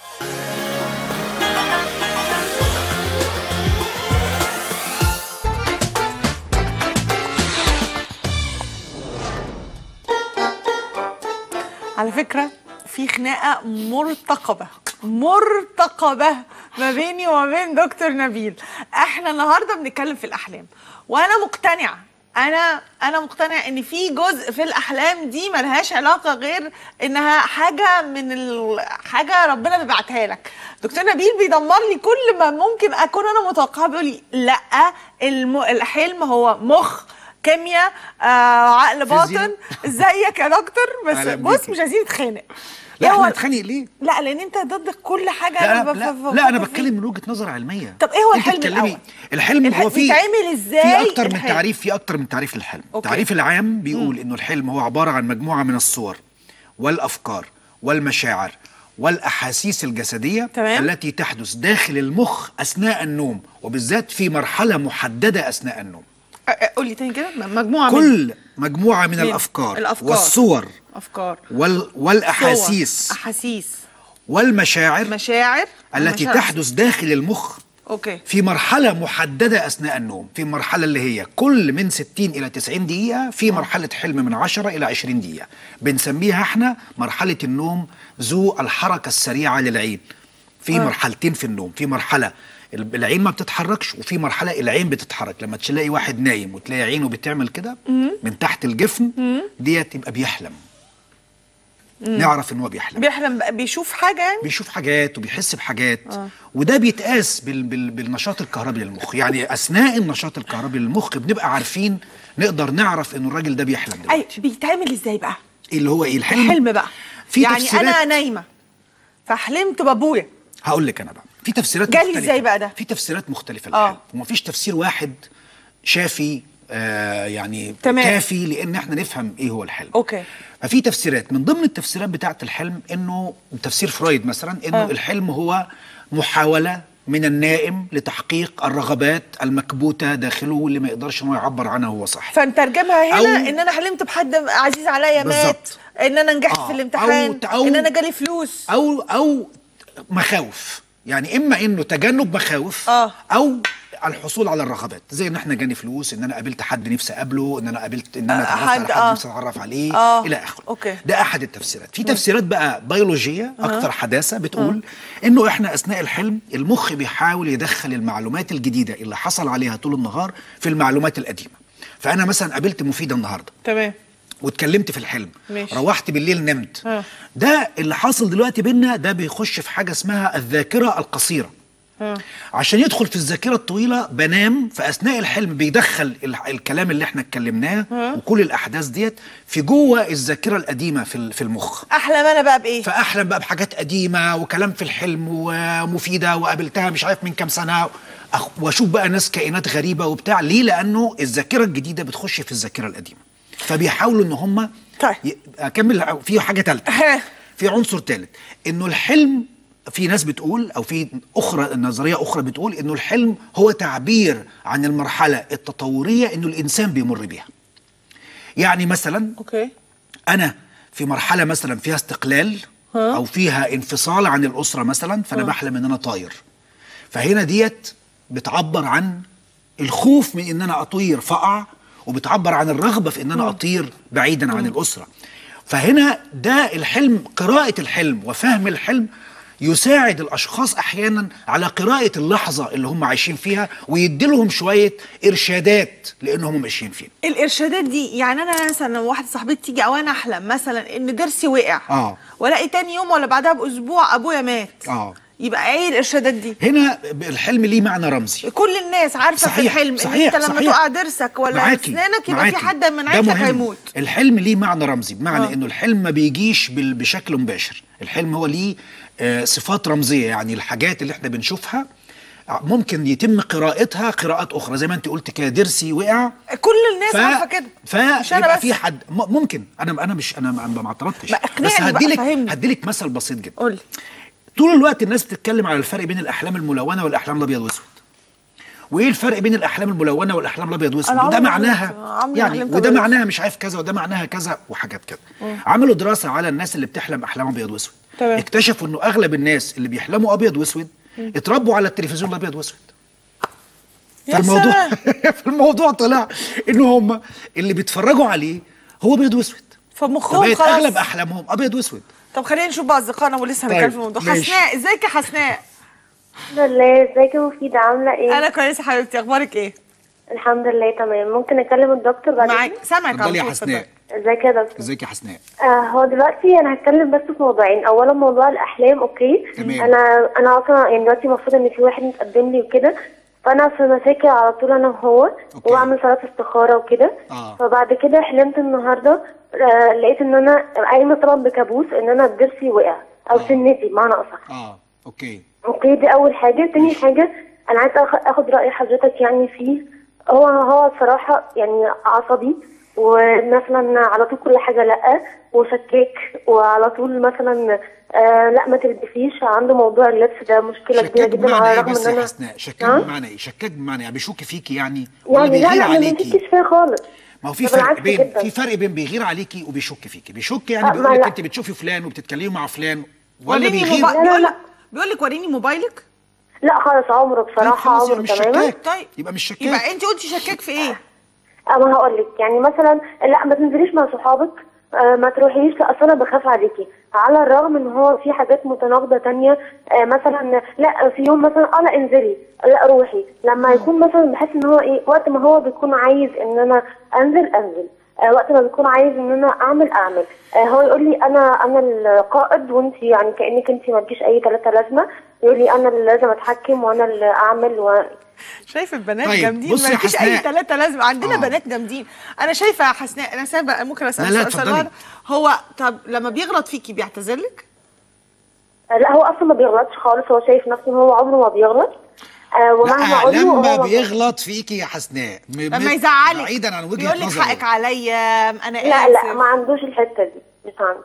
على فكرة في خناقة مرتقبة مرتقبة ما بيني وما بين دكتور نبيل احنا النهاردة بنتكلم في الأحلام وأنا مقتنعة أنا أنا مقتنعة إن في جزء في الأحلام دي ملهاش علاقة غير إنها حاجة من ال... حاجة ربنا بيبعتها لك دكتور نبيل بيدمر لي كل ما ممكن أكون أنا متوقعة بيقول لي لأ الم... الحلم هو مخ كيمياء آه عقل باطن فيزياء. ازيك يا دكتور بس أهلا بص بيكي. مش عايزين نتخانق لا إيه هو- احنا نتخانق ليه؟ لا لان انت ضد كل حاجه لا أنا لا, ب- لا, ب- لا انا بفكر فيه. بتكلم من وجهه نظر علميه طب إيه هو أنت الحلم بتتكلمي- الأول؟ الحلم الح- هو في بيتعمل إزاي في اكتر من الحلم؟ تعريف في اكتر من تعريف للحلم أوكي. التعريف العام بيقول انه الحلم هو عباره عن مجموعه من الصور والافكار والمشاعر والاحاسيس الجسديه تمام. التي تحدث داخل المخ اثناء النوم وبالذات في مرحله محدده اثناء النوم أ- أ- قولي تاني كده م- مجموعه من كل مجموعه من من الافكار, الأفكار. والصور افكار وال والاحاسيس صور، احاسيس والمشاعر مشاعر التي مشاعر. تحدث داخل المخ اوكي في مرحلة محددة أثناء النوم في مرحلة اللي هي كل من 60 إلى 90 دقيقة في مرحلة حلم من 10 إلى 20 دقيقة بنسميها احنا مرحلة النوم ذو الحركة السريعة للعين في مرحلتين في النوم في مرحلة ال- العين ما بتتحركش وفي مرحلة العين بتتحرك لما تلاقي واحد نايم وتلاقي عينه بتعمل كده من تحت الجفن ديت يبقى بيحلم نعرف ان هو بيحلم بيحلم بقى بيشوف حاجه يعني بيشوف حاجات وبيحس بحاجات وده بيتقاس بال بال بالنشاط الكهربي للمخ يعني اثناء النشاط الكهربي للمخ بنبقى عارفين نقدر نعرف ان الراجل ده بيحلم اي دلوقتي بيتعمل ازاي بقى إيه اللي هو ايه الحلم الحلم بقى في يعني تفسيرات انا نايمه فحلمت بابويا هقول لك انا بقى في تفسيرات جالي مختلفة. إزاي بقى ده؟ في تفسيرات مختلفه آه. للحلم ومفيش تفسير واحد شافي آه يعني تمام. كافي لان احنا نفهم ايه هو الحلم اوكي ففي تفسيرات من ضمن التفسيرات بتاعه الحلم انه تفسير فرويد مثلا انه آه. آه. الحلم هو محاوله من النائم لتحقيق الرغبات المكبوته داخله واللي ما يقدرش انه يعبر عنها وهو صاحي فنترجمها هنا أو- ان انا حلمت بحد عزيز عليا مات بالظبط. ان انا نجحت آه. في الامتحان أو- أو- ان انا جالي فلوس او او مخاوف يعني اما انه تجنب مخاوف آه. او الحصول على الرغبات زي ان احنا جاني فلوس ان انا قابلت حد نفسي اقابله ان انا قابلت ان انا آه، اتعرفت حد- على حد آه. نفسي اتعرف عليه آه. الى اخره أوكي. ده احد التفسيرات في تفسيرات بقى بيولوجيه اكثر حداثه بتقول انه احنا اثناء الحلم المخ بيحاول يدخل المعلومات الجديده اللي حصل عليها طول النهار في المعلومات القديمه فانا مثلا قابلت مفيده النهارده تمام واتكلمت في الحلم ماشي. روحت بالليل نمت آه. ده اللي حاصل دلوقتي بينا ده بيخش في حاجه اسمها الذاكره القصيره آه. عشان يدخل في الذاكره الطويله بنام في اثناء الحلم بيدخل ال- الكلام اللي احنا اتكلمناه وكل الاحداث ديت في جوه الذاكره القديمه في ال- في المخ احلم انا بقى بايه فاحلم بقى بحاجات قديمه وكلام في الحلم ومفيده وقابلتها مش عارف من كام سنه أخ- واشوف بقى ناس كائنات غريبه وبتاع ليه لانه الذاكره الجديده بتخش في الذاكره القديمه فبيحاولوا ان هم طيب. ي- اكمل في حاجه ثالثه ها. في عنصر ثالث انه الحلم في ناس بتقول او في اخرى نظريه اخرى بتقول انه الحلم هو تعبير عن المرحله التطوريه انه الانسان بيمر بيها يعني مثلا اوكي انا في مرحله مثلا فيها استقلال او فيها انفصال عن الاسره مثلا فانا بحلم ان انا طاير فهنا ديت بتعبر عن الخوف من ان انا اطير فاقع وبتعبر عن الرغبه في ان انا اطير بعيدا عن الاسره فهنا ده الحلم قراءه الحلم وفهم الحلم يساعد الاشخاص احيانا على قراءه اللحظه اللي هم عايشين فيها ويديلهم شويه ارشادات لانهم ماشيين فيها الارشادات دي يعني انا مثلا لو واحده صاحبتي تيجي او انا احلم مثلا ان ضرسي وقع آه. والاقي تاني يوم ولا بعدها باسبوع ابويا مات آه. يبقى ايه الارشادات دي هنا الحلم ليه معنى رمزي كل الناس عارفه في صحيح الحلم صحيح ان انت لما صحيح. تقع ضرسك ولا معاكي، اسنانك يبقى في معاكي. حد من ده عيلتك مهم. هيموت الحلم ليه معنى رمزي بمعنى آه. انه الحلم ما بيجيش بال- بشكل مباشر الحلم هو ليه آه صفات رمزيه يعني الحاجات اللي احنا بنشوفها ع- ممكن يتم قراءتها قراءات اخرى زي ما انت قلت كده ضرسي وقع كل الناس عارفه كده مش انا فيبقى بس في حد م- ممكن انا انا مش انا ما ما اعترضتش ما اقنعني بس بقى، هديلك فهمني. هديلك مثل بسيط جدا قول لي طول الوقت الناس بتتكلم على الفرق بين الاحلام الملونه والاحلام الابيض واسود وايه الفرق بين الاحلام الملونه والاحلام الابيض واسود أنا وده عمري ما معناها حلمت- عمري ما يعني حلمت وده أبيض معناها مش عارف كذا وده معناها كذا وحاجات كده عملوا دراسه على الناس اللي بتحلم احلام ابيض واسود تمام. اكتشفوا انه اغلب الناس اللي بيحلموا ابيض واسود اتربوا على التلفزيون الابيض واسود يا فالموضوع سلام. فالموضوع طلع ان هم اللي بيتفرجوا عليه هو ابيض واسود فمخهم فبقت خلاص اغلب احلامهم ابيض واسود طب خلينا نشوف بقى اصدقائنا ولسه طيب، هنتكلم في الموضوع ماشي. حسناء ازيك يا حسناء الحمد لله ازيك يا مفيدة عاملة ايه؟ انا كويسه حبيبتي اخبارك ايه الحمد لله تمام ممكن اكلم الدكتور بعد معاك كده؟ سامعك اتفضلي يا طول، حسناء اتفضلي. ازيك يا دكتور؟ ازيك يا حسناء آه هو دلوقتي انا هتكلم بس في موضوعين اولا موضوع الاحلام اوكي تمام. انا انا اصلا يعني دلوقتي المفروض ان في واحد متقدم لي وكده فانا في مشاكل على طول انا وهو أوكي. وبعمل صلاه استخاره وكده آه. فبعد كده حلمت النهارده آه لقيت ان انا قايمه طبعا بكابوس ان انا ضرسي وقع او آه. سنتي بمعنى اصح اه اوكي اوكي دي اول حاجه تاني حاجه انا عايزه آخ- اخد راي حضرتك يعني فيه هو هو الصراحه يعني عصبي ومثلا على طول كل حاجه لا وشكاك وعلى طول مثلا آه لا ما تلبسيش عنده موضوع اللبس ده مشكله كبيره شكاك جدا بمعنى على ايه الرغم بس ان يا انا حسناء شكاك ها؟ بمعنى ايه شكاك بمعنى ايه يعني بيشك فيكي يعني ولا يعني لا بيغير لا ما عليكي بيشكش فيا خالص ما هو في ده فرق بالعكس بين جدا. في فرق بين بيغير عليكي وبيشك فيكي بيشك يعني آه، بيقول ما لك لا. انت بتشوفي فلان وبتتكلمي مع فلان ولا وريني بيغير موبايل لا، لا، بيقول لا. لك بيقول لك وريني موبايلك لا خالص عمره طيب بصراحه خلاص يبقى عمره مش تماما شكاك طيب يبقى مش شكاك يبقى انت قلتي شكاك في ايه اما هقول لك يعني مثلا لا ما تنزليش مع صحابك آه ما تروحيش لا اصل انا بخاف عليكي على الرغم ان هو في حاجات متناقضه تانية آه مثلا لا في يوم مثلا اه لا انزلي لا روحي لما يكون مثلا بحس ان هو ايه وقت ما هو بيكون عايز ان انا انزل انزل آه وقت ما بيكون عايز ان انا اعمل اعمل آه هو يقول لي انا انا القائد وانت يعني كانك انت ما تجيش اي ثلاثه لازمه يقول لي انا اللي لازم اتحكم وانا اللي اعمل و... شايف البنات طيب، جامدين بصي يا ما فيش اي حسناء. ثلاثه لازم عندنا آه. بنات جامدين انا شايفه يا حسناء انا سابقه ممكن اسال لا، لا، سؤال اتفضلي. صغير هو طب لما بيغلط فيكي بيعتذر لك آه لا هو اصلا ما بيغلطش خالص هو شايف نفسه ان هو عمره ما بيغلط آه ومهما لا اقول له هو لما ما بيغلط فيكي يا حسناء م- لما م- يزعلك بعيدا عن وجهه يقول لك نظري حقك عليا انا لا اسف لا ما عندوش الحته دي مش عنده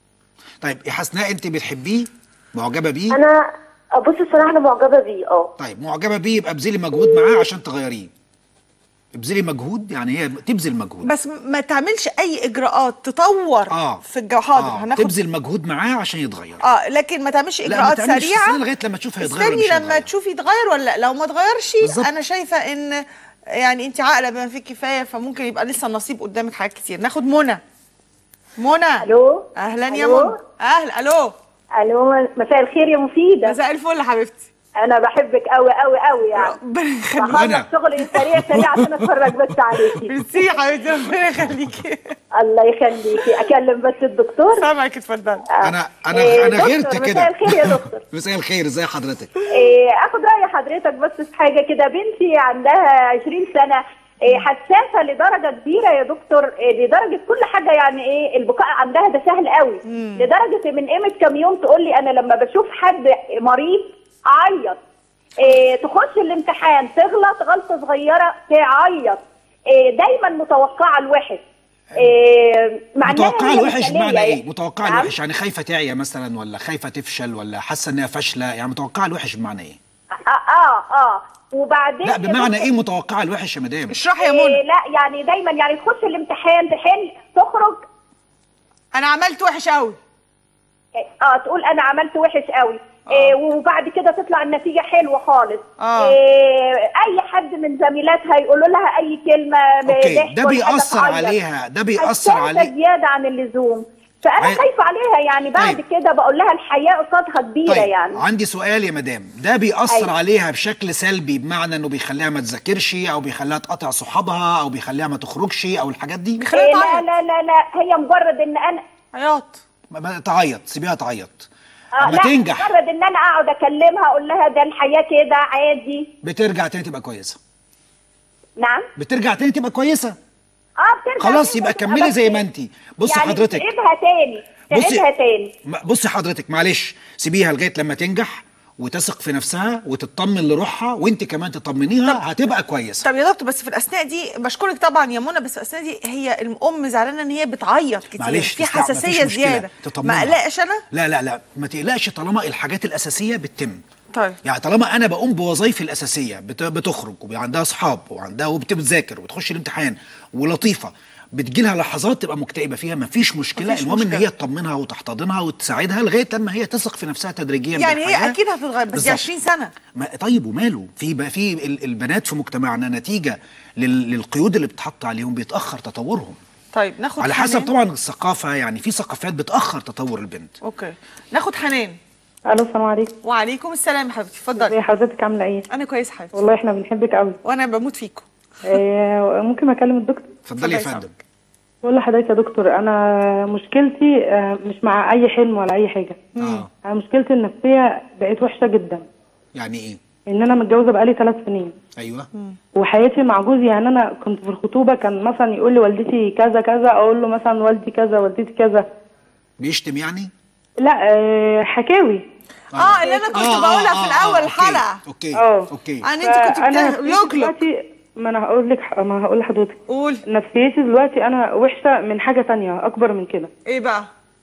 طيب يا حسناء انت بتحبيه معجبه بيه انا آه، بص الصراحه انا معجبه بيه اه طيب معجبه بيه يبقى ابذلي مجهود معاه عشان تغيريه ابذلي مجهود يعني هي تبذل مجهود بس ما تعملش اي اجراءات تطور اه في الجو حاضر آه. هناخد تبذل مجهود معاه عشان يتغير اه لكن ما تعملش لا، ما اجراءات تعملش، سريعه استني لغاية لما تشوف هيتغير ولا استني مش لما هيتغير. تشوفي يتغير ولا لا لو ما اتغيرش بالظبط. انا شايفه ان يعني انت عاقله بما فيه كفايه فممكن يبقى لسه النصيب قدامك حاجات كتير ناخد منى منى الو اهلا يا ألو؟ منى اهلا الو الو مساء الخير يا مفيده مساء الفل يا حبيبتي انا بحبك قوي قوي قوي يعني ربنا يخليكي أنا. بخلص شغلي سريع سريع عشان اتفرج بس عليكي ميرسي يا حبيبتي ربنا يخليكي الله يخليكي اكلم بس الدكتور سامعك اتفضلي انا انا إيه، انا دكتور، غيرت كده مساء الخير يا دكتور مساء الخير ازي حضرتك إيه، اخد راي حضرتك بس في حاجه كده بنتي عندها 20 سنه إيه، حساسه لدرجه كبيره يا دكتور إيه، لدرجه كل حاجه يعني ايه البكاء عندها ده سهل قوي لدرجه من قيمه كام يوم تقول لي انا لما بشوف حد مريض اعيط إيه، تخش الامتحان تغلط غلطه صغيره تعيط إيه، دايما متوقعه الوحش إيه، مع إنها متوقعه هي الوحش مثالية بمعنى ايه يعني. متوقعه نعم؟ الوحش يعني خايفه تعيا مثلا ولا خايفه تفشل ولا حاسه انها فاشله يعني متوقعه الوحش بمعنى ايه اه اه اه وبعدين لا يا بمعنى دكتور- ايه متوقعه الوحش يا مدام اشرحي يا إيه منى لا يعني دايما يعني تخش الامتحان تحل تخرج انا عملت وحش قوي اه تقول انا عملت وحش قوي إيه وبعد كده تطلع النتيجه حلوه خالص آه. إيه اي حد من زميلاتها يقولوا لها اي كلمه اوكي ضحك ده ولا حاجة بيأثر تعيط. عليها ده بيأثر حساسة عليه زياده عن اللزوم فانا عاي- خايفه عليها يعني بعد طيب. كده بقول لها الحياه قصادها كبيره طيب يعني عندي سؤال يا مدام ده بيأثر أيوة. عليها بشكل سلبي بمعنى انه بيخليها ما تذاكرش او بيخليها تقطع صحابها او بيخليها ما تخرجش او الحاجات دي خليها إيه لا تعيط لا لا لا هي مجرد ان انا عياط ما- ما تعيط سيبيها تعيط آه اما لا تنجح مجرد ان انا اقعد اكلمها اقول لها ده الحياه كده عادي بترجع تاني تبقى كويسه نعم بترجع تاني تبقى كويسه اه بترجع خلاص تاني يبقى تبقى كملي بس زي ما انت بصي يعني حضرتك تعيدها تاني تعيدها تاني ما- بصي حضرتك معلش سيبيها لغايه لما تنجح وتثق في نفسها وتطمن لروحها وانت كمان تطمنيها هتبقى كويسه طب يا دكتور بس في الاثناء دي بشكرك طبعا يا منى بس في الاثناء دي هي الام زعلانه ان هي بتعيط كتير معلش في تستع- مفيش حساسيه مشكلة. زياده تطمنها. ما اقلقش انا لا لا لا ما تقلقش طالما الحاجات الاساسيه بتتم طيب يعني طالما انا بقوم بوظايفي الاساسيه بت- بتخرج وعندها اصحاب وعندها وبتذاكر وبتخش الامتحان ولطيفه بتجي لها لحظات تبقى مكتئبه فيها مفيش مشكله مفيش المهم ان مشكلة. هي تطمنها وتحتضنها وتساعدها لغايه لما هي تثق في نفسها تدريجيا يعني هي بالحياة. اكيد هتتغير بس دي بالظبط. 20 سنه ما طيب وماله في بقى في ال- البنات في مجتمعنا نتيجه لل- للقيود اللي بتحط عليهم بيتاخر تطورهم طيب ناخد على حنان. حسب طبعا الثقافه يعني في ثقافات بتاخر تطور البنت اوكي ناخد حنان الو السلام عليكم وعليكم السلام يا حبيبتي ازي اتفضلي حضرتك عامله ايه انا كويس حبيبتي والله احنا بنحبك قوي وانا بموت فيكم آه ممكن اكلم الدكتور اتفضلي يا اتفضلي يا فندم بقول لحضرتك يا دكتور انا مشكلتي آه مش مع اي حلم ولا اي حاجه اه انا مشكلتي النفسيه بقت وحشه جدا يعني ايه ان انا متجوزه بقالي ثلاث سنين ايوه وحياتي مع جوزي يعني انا كنت في الخطوبه كان مثلا يقول لي والدتي كذا كذا اقول له مثلا والدي كذا والدتي كذا بيشتم يعني لا آه حكاوي اه اللي انا كنت آه، آه، بقولها آه، في آه، الاول أوكي، الحلقه اوكي اه. اوكي ان انت كنت فأنا بتاع- نفسيتي يوكلك دلوقتي ما انا هقول لك ما هقول لحضرتك قول نفسيتي دلوقتي انا وحشه من حاجه تانية اكبر من كده ايه بقى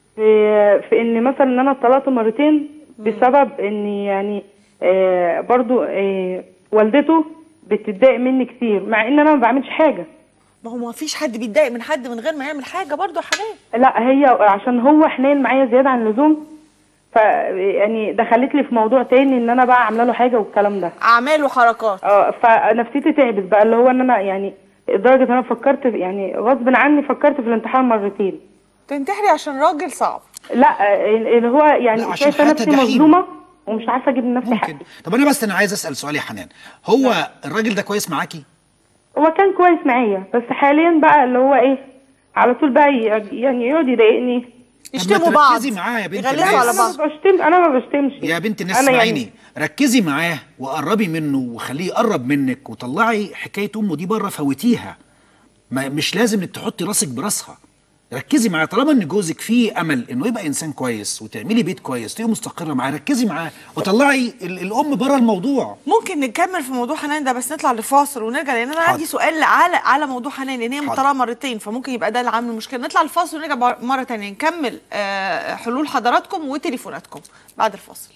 في في ان مثلا ان انا اتطلقت مرتين بسبب ان يعني آه برضو آه والدته بتتضايق مني كتير مع ان انا ما بعملش حاجه ما هو ما فيش حد بيتضايق من حد من غير ما يعمل حاجه برضه يا حنان لا هي عشان هو حنين معايا زياده عن اللزوم ف يعني دخلت لي في موضوع تاني ان انا بقى عامله له حاجه والكلام ده اعمال وحركات اه فنفسيتي تعبت بقى اللي هو ان انا يعني لدرجه ان انا فكرت في- يعني غصب عني فكرت في الانتحار مرتين تنتحري عشان راجل صعب لا آه، اللي هو لا، يعني عشان شايفه حياتها نفسي جحيم. مظلومه ومش عارفه اجيب لنفسي حقي ممكن طب انا بس انا عايز اسال سؤال يا حنان هو الراجل ده كويس معاكي هو كان كويس معايا بس حاليا بقى اللي هو ايه على طول بقى ي- يعني يقعد يضايقني يشتموا ما بعض تركزي معاه يا بنت يغلسوا الناس. على انا بعض ما بشتم انا ما بشتمش يا بنت الناس أنا اسمعيني يعني ركزي معاه وقربي منه وخليه يقرب منك وطلعي حكايه امه دي بره فوتيها ما مش لازم انك تحطي راسك براسها ركزي معاه طالما ان جوزك فيه امل انه يبقى انسان كويس وتعملي بيت كويس تبقي مستقره معاه ركزي معاه وطلعي ال- الام بره الموضوع ممكن نكمل في موضوع حنان ده بس نطلع لفاصل ونرجع لان انا حاضر. عندي سؤال على على موضوع حنان لان هي حاضر. مطلعه مرتين فممكن يبقى ده اللي عامل المشكله نطلع لفاصل ونرجع بر- مره تانية نكمل آه، حلول حضراتكم وتليفوناتكم بعد الفاصل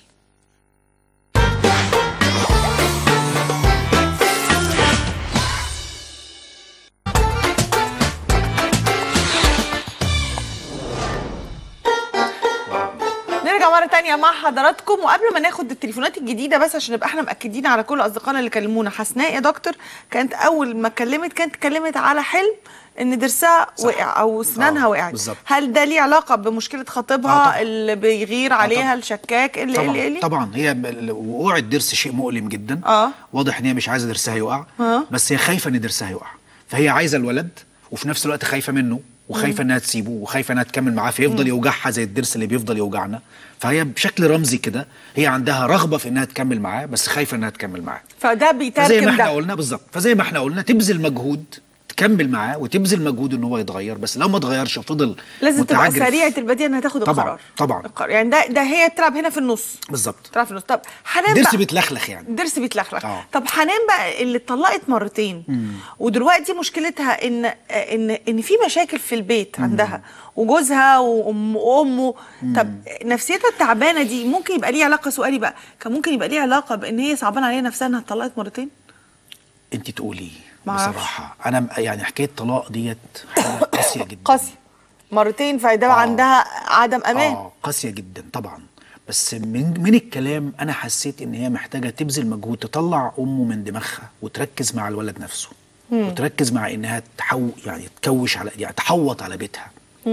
نرجع مرة تانية مع حضراتكم وقبل ما ناخد التليفونات الجديدة بس عشان نبقى احنا مأكدين على كل أصدقائنا اللي كلمونا حسناء يا دكتور كانت أول ما اتكلمت كانت اتكلمت على حلم إن ضرسها وقع أو أسنانها آه، وقعت بالظبط. هل ده ليه علاقة بمشكلة آه، خطيبها طبعا. اللي بيغير عليها طبعا. الشكاك اللي اللي طبعا اللي طبعا هي ب- وقوع الضرس شيء مؤلم جدا آه. واضح ان هي مش عايزه ضرسها يقع آه. بس هي خايفه ان ضرسها يقع فهي عايزه الولد وفي نفس الوقت خايفه منه وخايفه انها تسيبه وخايفه انها تكمل معاه فيفضل يوجعها زي الضرس اللي بيفضل يوجعنا فهي بشكل رمزي كده هي عندها رغبه في انها تكمل معاه بس خايفه انها تكمل معاه فده فزي ما بيترجم احنا ده قلنا بالظبط فزي ما احنا قلنا تبذل مجهود تكمل معاه وتبذل مجهود ان هو يتغير بس لو ما اتغيرش وفضل لازم تبقى متعجرف- سريعة البديهة انها تاخد طبعاً، القرار طبعاً. القرار. يعني ده ده هي تلعب هنا في النص بالظبط تلعب في النص طب حنان ضرس بقى بيتلخلخ يعني الضرس بيتلخلخ آه. طب حنان بقى اللي اتطلقت مرتين ودلوقتي مشكلتها ان ان ان في مشاكل في البيت عندها وجوزها وام وامه طب نفسيتها التعبانه دي ممكن يبقى ليها علاقه سؤالي بقى كان ممكن يبقى ليها علاقه بان هي صعبان عليها نفسها انها اتطلقت مرتين انت تقولي معرفش. بصراحه انا م- يعني حكايه طلاق ديت حاجه قاسيه جدا قاسي مرتين فده آه. عندها عدم امان اه قاسيه جدا طبعا بس من من الكلام انا حسيت ان هي محتاجه تبذل مجهود تطلع امه من دماغها وتركز مع الولد نفسه وتركز مع انها تحو يعني تكوش على يعني تحوط على بيتها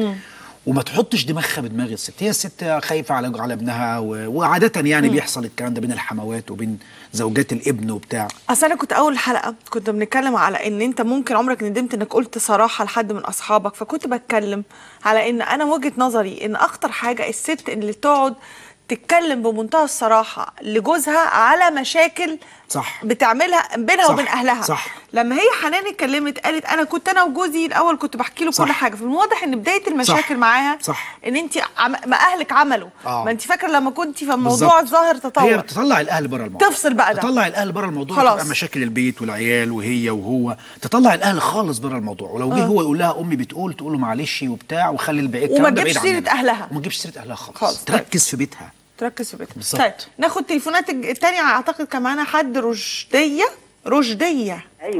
وما تحطش دماغها بدماغ الست هي الست خايفه على على ابنها و... وعاده يعني بيحصل الكلام ده بين الحموات وبين زوجات الابن وبتاع اصل انا كنت اول حلقه كنت بنتكلم على ان انت ممكن عمرك ندمت انك قلت صراحه لحد من اصحابك فكنت بتكلم على ان انا وجهه نظري ان اخطر حاجه الست اللي تقعد تتكلم بمنتهى الصراحه لجوزها على مشاكل صح. بتعملها بينها صح، وبين اهلها صح. لما هي حنان اتكلمت قالت انا كنت انا وجوزي الاول كنت بحكي له كل صح. حاجه فمن الواضح ان بدايه المشاكل صح، معاها صح. ان انت عم... ما اهلك عملوا آه. ما انت فاكره لما كنت في الموضوع بالظبط. الظاهر هي تطور بتطلع الاهل بره الموضوع تفصل بقى ده. تطلع الاهل بره الموضوع خلاص. تبقى مشاكل البيت والعيال وهي وهو تطلع الاهل خالص بره الموضوع ولو جه هو يقول لها امي بتقول تقول له معلش وبتاع وخلي البعيد وما الكلام ده تجيبش بعيد سيرة عننا. أهلها. وما تجيبش سيره اهلها خالص, خالص. طيب. تركز في بيتها تركز في بيتها بالظبط. طيب ناخد تليفونات الج- التانية اعتقد كان معانا حد رشدية رشدية ايوه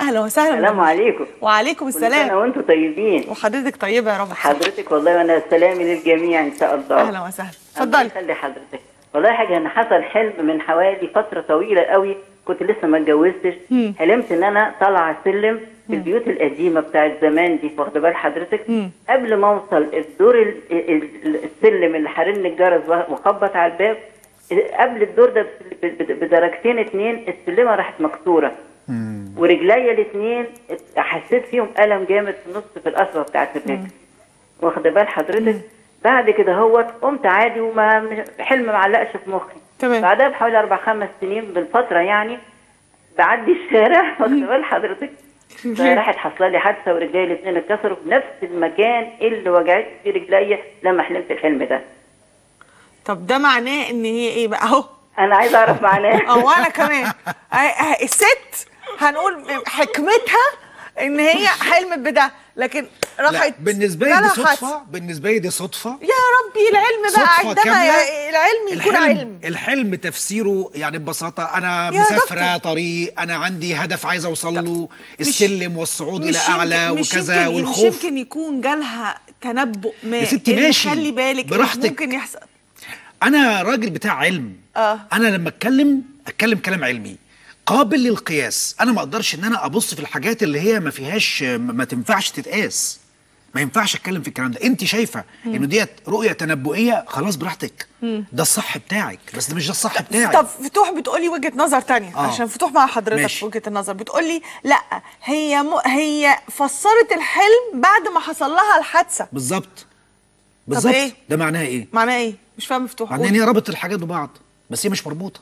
اهلا وسهلا السلام بك. عليكم وعليكم كل سنة السلام وانتم طيبين وحضرتك طيبه يا رب حضرتك والله وانا سلامي للجميع ان شاء الله اهلا وسهلا الله اتفضلي يخلي حضرتك والله حاجه انا حصل حلم من حوالي فتره طويله قوي كنت لسه ما اتجوزتش حلمت ان انا طالعه سلم في البيوت القديمه بتاعت زمان دي واخده بال حضرتك قبل ما اوصل الدور ال- ال- السلم اللي حارن الجرس واخبط على الباب قبل الدور ده ب- ب- بدرجتين اتنين السلمه راحت مكسوره ورجليا الاثنين حسيت فيهم الم جامد في النص في القصبه بتاعت الرجل واخده بال حضرتك بعد كده هوت قمت عادي وما مش- حلم معلقش في مخي تمام. بعدها بحوالي اربع خمس سنين بالفتره يعني بعدي الشارع واخده بال حضرتك راحت حصل لي حادثه ورجلي الاثنين اتكسروا في نفس المكان اللي وجعت فيه رجليا لما حلمت الحلم ده طب ده معناه ان هي ايه بقى اهو انا عايزه اعرف معناه اه وانا كمان آه، آه، الست هنقول حكمتها ان هي حلمت بده لكن لا راحت بالنسبه لي دي جالها صدفه حادثة. بالنسبه لي دي صدفه يا ربي العلم بقى صدفة عندما كاملة ي- العلم يكون الحلم علم الحلم تفسيره يعني ببساطة أنا يا مسافرة دكتور. طريق أنا عندي هدف عايز أوصل له السلم والصعود إلى مش أعلى يمكن- مش وكذا يمكن مش والخوف يمكن يكون جالها تنبؤ ما يا ستي إن ماشي، خلي بالك إن براحتك. ممكن يحصل أنا راجل بتاع علم آه. أنا لما أتكلم أتكلم كلام علمي قابل للقياس أنا ما أقدرش إن أنا أبص في الحاجات اللي هي ما فيهاش ما تنفعش تتقاس ما ينفعش اتكلم في الكلام ده انت شايفه انه ديت رؤيه تنبؤيه خلاص براحتك ده الصح بتاعك بس ده مش ده الصح بتاعي طب فتوح بتقولي وجهه نظر تانية آه. عشان فتوح مع حضرتك ماشي. في وجهه النظر بتقولي لا هي م... هي فسرت الحلم بعد ما حصل لها الحادثه بالظبط بالظبط إيه؟ ده معناها ايه معناه ايه مش فاهم فتوح معناها ان هي ربطت الحاجات ببعض بس هي مش مربوطه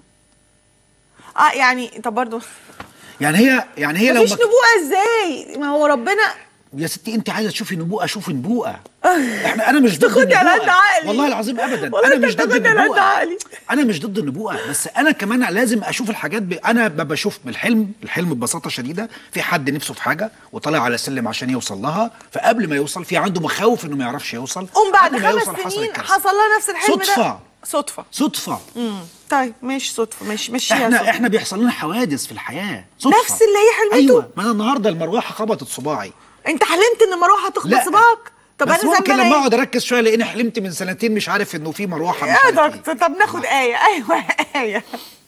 اه يعني طب برضه يعني هي يعني هي لو مفيش ما نبوءه ازاي ما هو ربنا يا ستي انت عايزه تشوفي نبوءه شوفي نبوءه احنا انا مش ضد تاخدني على النبوءه قد عقلي. والله العظيم ابدا والله انا انت مش ضد بتاخدني على قد النبوءه عقلي. انا مش ضد النبوءه بس انا كمان لازم اشوف الحاجات ب... انا ب- بشوف بالحلم الحلم ببساطه شديده في حد نفسه في حاجه وطالع على سلم عشان يوصل لها فقبل ما يوصل في عنده مخاوف انه ما يعرفش يوصل قوم بعد قبل ما خمس يوصل حصل سنين الكارثة. حصل لها نفس الحلم ده صدفة. صدفه صدفه امم طيب ماشي صدفه ماشي ماشي احنا احنا بيحصل لنا حوادث في الحياه صدفه نفس اللي هي حلمته؟ ايوه ما انا النهارده المروحه خبطت صباعي انت حلمت ان مروحه تخبط صباعك طب بس انا ممكن ذنبي لما ايه اقعد اركز شويه لاني حلمت من سنتين مش عارف انه في مروحه مش يا عارف إيه. دكتور طب ناخد ايه ايوه ايه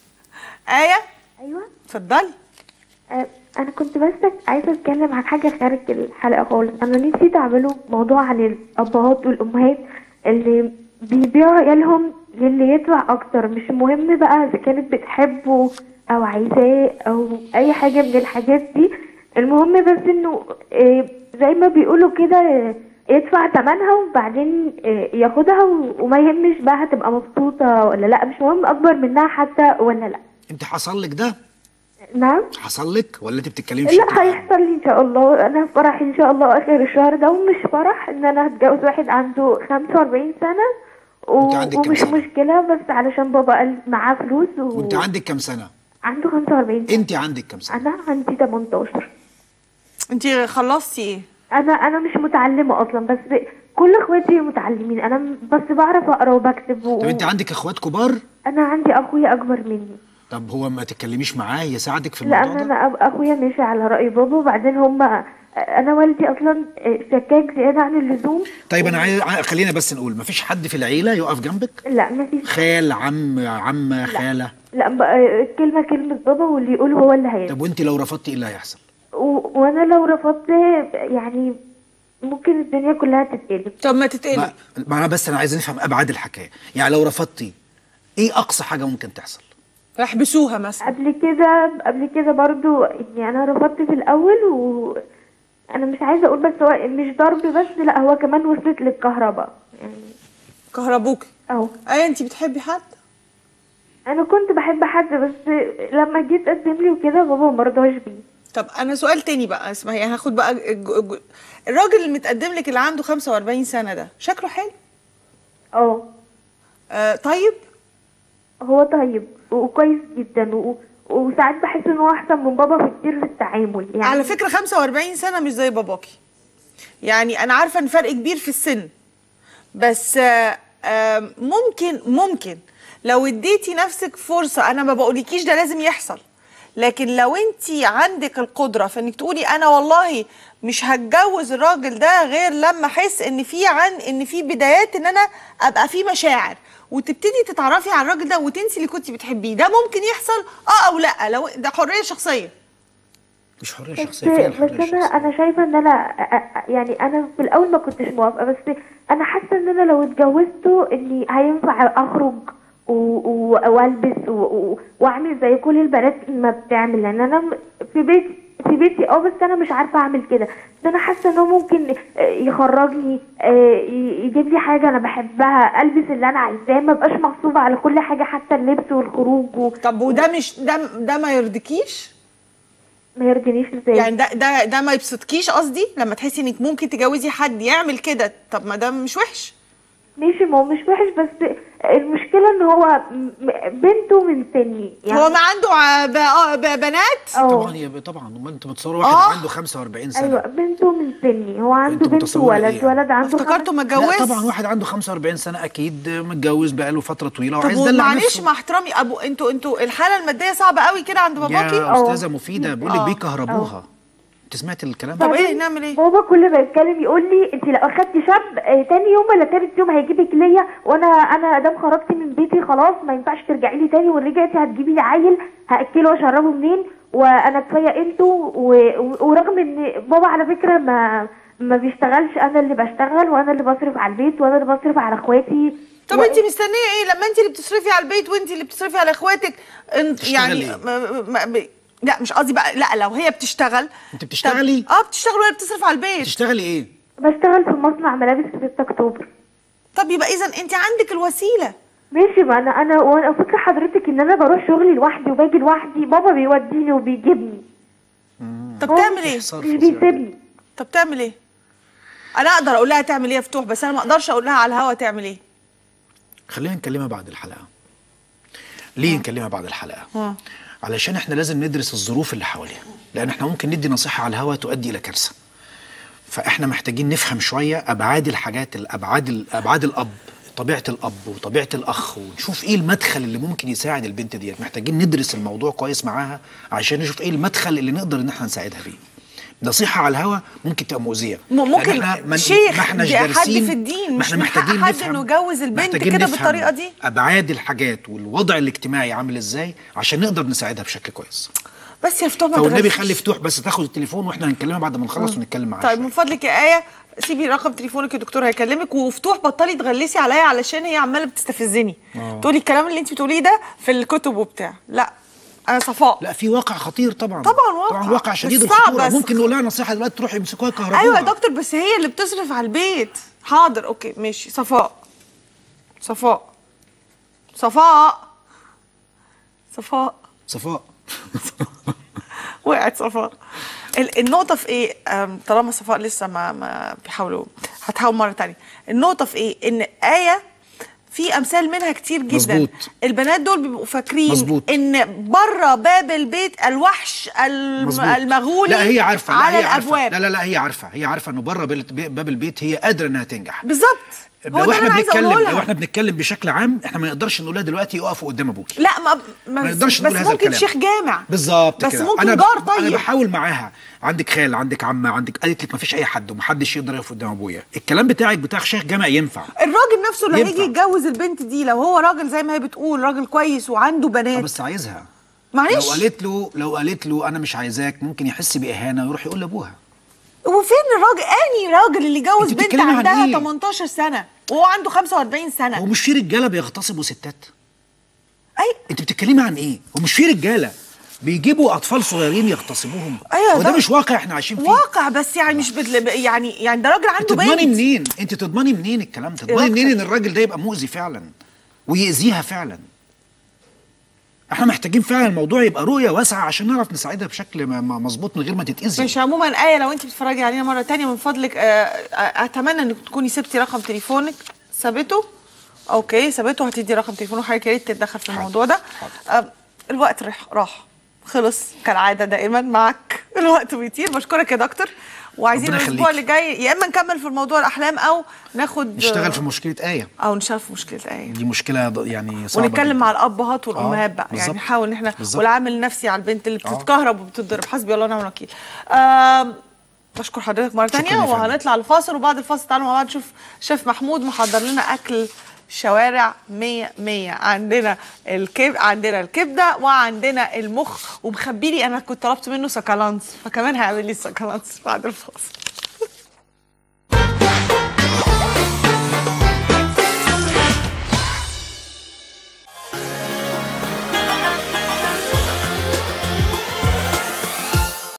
ايه ايوه اتفضلي آه، انا كنت بس عايزه اتكلم عن حاجه خارج الحلقه خالص انا نسيت اعمله موضوع عن الابهات والامهات اللي بيبيعوا عيالهم للي يدفع اكتر مش مهم بقى اذا كانت بتحبه او عايزاه او اي حاجه من الحاجات دي المهم بس انه آه، زي ما بيقولوا كده آه، يدفع ثمنها وبعدين آه، ياخدها و- وما يهمش بقى هتبقى مبسوطه ولا لا مش مهم اكبر منها حتى ولا لا انت حصل لك ده نعم حصل لك ولا انت بتتكلمي في لا شكل عام؟ هيحصل لي ان شاء الله انا فرحي ان شاء الله اخر الشهر ده ومش فرح ان انا هتجوز واحد عنده 45 سنه و... أنت عندك كام ومش سنة؟ مشكله بس علشان بابا قال معاه فلوس و... وانت عندك كام سنه عنده 45 سنه انت عندك كام سنه انا عندي 18 انت خلصتي ايه انا انا مش متعلمه اصلا بس كل اخواتي متعلمين انا م- بس بعرف اقرا وبكتب و... طب انت عندك اخوات كبار انا عندي اخويا اكبر مني طب هو ما تتكلميش معاه يساعدك في لا الموضوع انا ده انا أب- اخويا ماشي على راي بابا وبعدين هم انا والدي اصلا شكاك زياده عن اللزوم طيب انا عايز ع- خلينا بس نقول مفيش حد في العيله يقف جنبك لا مفيش خال عم عمه خاله لا بقى الكلمة كلمة بابا واللي يقول هو اللي هيعمل طب وانت لو رفضتي ايه اللي هيحصل و... وانا لو رفضت يعني ممكن الدنيا كلها تتقلب طب ما تتقلي ما ما انا بس انا عايز نفهم ابعاد الحكايه يعني لو رفضتي ايه اقصى حاجه ممكن تحصل احبسوها مثلا قبل كده قبل كده برضو اني انا رفضت في الاول و انا مش عايزه اقول بس هو مش ضرب بس لا هو كمان وصلت للكهرباء يعني كهربوكي اهو ايه انت بتحبي حد انا كنت بحب حد بس لما جيت قدم لي وكده بابا مرضاش بيه طب انا سؤال تاني بقى اسمعي هاخد بقى الج- الج- الراجل اللي متقدم لك اللي عنده 45 سنه ده شكله حلو اه آه طيب هو طيب وكويس جدا و... وساعات بحس ان هو احسن من بابا في كتير في التعامل يعني على فكره 45 سنه مش زي باباكي يعني انا عارفه ان فرق كبير في السن بس آه، آه، ممكن ممكن لو اديتي نفسك فرصه انا ما بقولكيش ده لازم يحصل لكن لو انت عندك القدره في انك تقولي انا والله مش هتجوز الراجل ده غير لما احس ان في عن ان في بدايات ان انا ابقى في مشاعر وتبتدي تتعرفي على الراجل ده وتنسي اللي كنت بتحبيه ده ممكن يحصل اه او لا لو ده حريه شخصيه مش حريه بس شخصيه فين بس الحريه انا الشخصيه انا شايفه ان انا أ- أ- يعني انا في الاول ما كنتش موافقه بس انا حاسه ان انا لو اتجوزته اني هينفع اخرج و- و- والبس و- و- واعمل زي كل البنات ما بتعمل لان انا م- في بيتي في بيتي اه بس انا مش عارفه اعمل كده بس انا حاسه انه ممكن آه، يخرجني آه، ي- يجيب لي حاجه انا بحبها البس اللي انا عايزاه ما بقاش مغصوبه على كل حاجه حتى اللبس والخروج و... طب وده مش ده ده ما يرضيكيش ما يرضينيش ازاي يعني ده ده ده ما يبسطكيش قصدي لما تحسي انك ممكن تجوزي حد يعمل كده طب ما ده مش وحش ماشي ما هو مش وحش بس المشكلة ان هو م- بنته من سني هو ما عنده ع- ب- آه، ب- بنات اه طبعا يا طبعا امال انتوا بتصوروا واحد آه. عنده 45 سنه ايوه بنته من سني هو عنده انتوا بنت متصورة وولد ايه يعني؟ ولد عنده افتكرته خمس- لا متجوز طبعا واحد عنده 45 سنه اكيد متجوز بقاله فتره طويله طب وعايز يدلع معلش نفسه مع احترامي ابو انتوا انتوا الحاله الماديه صعبه قوي كده عند باباكي يا استاذه مفيده بقول لك آه. بيكهربوها انت سمعت الكلام طب ده ايه نعمل ايه بابا كل ما يتكلم يقول لي انت لو اخدتي شاب آه، تاني يوم ولا تالت يوم هيجيبك ليا وانا انا ادام خرجتي من بيتي خلاص ما ينفعش ترجعي لي تاني ورجعتي هتجيبي لي عيل هاكله واشربه منين وانا كفايه انتوا و- و- ورغم ان بابا على فكره ما ما بيشتغلش انا اللي بشتغل وانا اللي بصرف على البيت وانا اللي بصرف على اخواتي طب و- انت مستنيه ايه لما انت اللي بتصرفي على البيت وانت اللي بتصرفي على اخواتك انت تشتغلي يعني ايه؟ ما ما ب... لا مش قصدي بقى لا لو هي بتشتغل انت بتشتغلي؟ طب اه بتشتغل وهي بتصرف على البيت تشتغلي ايه بشتغل في مصنع ملابس في 6 اكتوبر طب يبقى اذا انت عندك الوسيله ماشي ما انا انا وانا فاكره حضرتك ان انا بروح شغلي لوحدي وباجي لوحدي بابا بيوديني وبيجيبني طب تعمل ايه صرف مش فظيع. بيسيبني طب تعمل ايه انا اقدر اقول لها تعمل ايه يا فتوح بس انا ما اقدرش اقول لها على الهوا تعمل ايه خلينا نكلمها بعد الحلقه ليه نكلمها بعد الحلقه علشان احنا لازم ندرس الظروف اللي حواليها لان احنا ممكن ندي نصيحه على الهوا تؤدي الى كارثه فاحنا محتاجين نفهم شويه ابعاد الحاجات الابعاد ابعاد الاب طبيعه الاب وطبيعه الاخ ونشوف ايه المدخل اللي ممكن يساعد البنت ديت محتاجين ندرس الموضوع كويس معاها عشان نشوف ايه المدخل اللي نقدر ان احنا نساعدها فيه نصيحه على الهوا ممكن تبقى مؤذيه م- ممكن لأن إحنا ما- شيخ ما احناش دي حد دارسين في الدين، ما مش احنا من حق محتاجين حد نفهم إنه يجوز البنت محتاجين كده نفهم بالطريقة دي. ابعاد الحاجات والوضع الاجتماعي عامل ازاي عشان نقدر نساعدها بشكل كويس بس يا فتوح ما فالنبي تغلسيش. خلي فتوح بس تاخد التليفون واحنا هنكلمها بعد ما نخلص ونتكلم معاها طيب شوية. من فضلك يا ايه سيبي رقم تليفونك الدكتور هيكلمك وفتوح بطلي تغلسي عليا علشان هي عماله بتستفزني تقولي الكلام اللي انت بتقوليه ده في الكتب وبتاع لا انا صفاء لا في واقع خطير طبعا طبعاً واقع. طبعا واقع شديد بس صعب الخطوره بس. ممكن نقول لها نصيحه دلوقتي تروحي يمسكوها كهرباء ايوه يا دكتور بس هي اللي بتصرف على البيت حاضر اوكي ماشي صفاء صفاء صفاء صفاء صفاء وقعت صفاء ال- النقطة في ايه؟ أم، طالما صفاء لسه ما ما بيحاولوا هتحاول مرة تانية. النقطة في ايه؟ ان آية في امثال منها كتير جدا مظبوط. البنات دول بيبقوا فاكرين مظبوط. ان بره باب البيت الوحش الم- مظبوط. المغولي لا هي عارفه لا على هي عارفة. الابواب لا لا لا هي عارفه هي عارفه انه بره بال- باب البيت هي قادره انها تنجح بالظبط هو ده لو اللي احنا انا عايزه بنتكلم اقوله لو لها احنا بنتكلم بشكل عام احنا ما نقدرش نقول لها دلوقتي اقفوا قدام ابوكي لا ما ما, ما نقدرش نقول بس هذا ممكن الكلام شيخ جامع بالظبط بس كده ممكن انا جار ب- انا طيب بحاول معاها عندك خال عندك عمه عندك قالت لك ما فيش اي حد ومحدش يقدر يقف قدام ابويا الكلام بتاعك بتاع شيخ جامع ينفع الراجل نفسه اللي ينفع. هيجي يتجوز البنت دي لو هو راجل زي ما هي بتقول راجل كويس وعنده آه، بنات بس عايزها معلش لو قالت له لو قالت له انا مش عايزاك ممكن يحس باهانه ويروح يقول لابوها وفين الراجل اني راجل اللي جوز انت بنت بتتكلمي عن عندها ايه؟ 18 سنه وهو عنده 45 هو سنه مش في رجاله بيغتصبوا ستات اي انت بتتكلمي عن ايه هو مش في رجاله بيجيبوا اطفال صغيرين يغتصبوهم أيوة وده ده- مش واقع احنا عايشين فيه واقع بس يعني مش بتل... يعني يعني ده راجل عنده تضمني بنت منين انت تضمني منين الكلام ده تضمني دكتور. منين ان الراجل ده يبقى مؤذي فعلا ويأذيها فعلا احنا محتاجين فعلا الموضوع يبقى رؤيه واسعه عشان نعرف نساعدها بشكل م- م- مظبوط من غير ما تتأذي مش عموما آية لو انت بتتفرجي علينا مرة تانية من فضلك آه، آه، اتمنى انك تكوني سبتي رقم تليفونك ثابته اوكي ثابته هتدي رقم تليفونه حضرتك يا ريت تتدخل في الموضوع ده آه، الوقت راح راح خلص كالعادة دائما معك الوقت بيطير بشكرك يا دكتور وعايزين ربنا الاسبوع يخليك. اللي جاي يا اما نكمل في الموضوع الاحلام او ناخد نشتغل في مشكله ايه او نشتغل في مشكله ايه دي مشكله ض- يعني صعبه ونتكلم جداً. مع الابهات والامهات آه، بقى يعني بالظبط. نحاول ان احنا بالظبط. والعامل النفسي على البنت اللي آه. بتتكهرب وبتتضرب حسبي الله ونعم الوكيل آم، بشكر حضرتك مره شكراً تانية يا فندم. وهنطلع الفاصل وبعد الفاصل تعالوا مع بعض نشوف شيف محمود محضر لنا اكل شوارع مية مية عندنا الكب عندنا الكبدة وعندنا المخ ومخبي لي أنا كنت طلبت منه سكالانس فكمان هيعمل لي السكالانس بعد الفاصل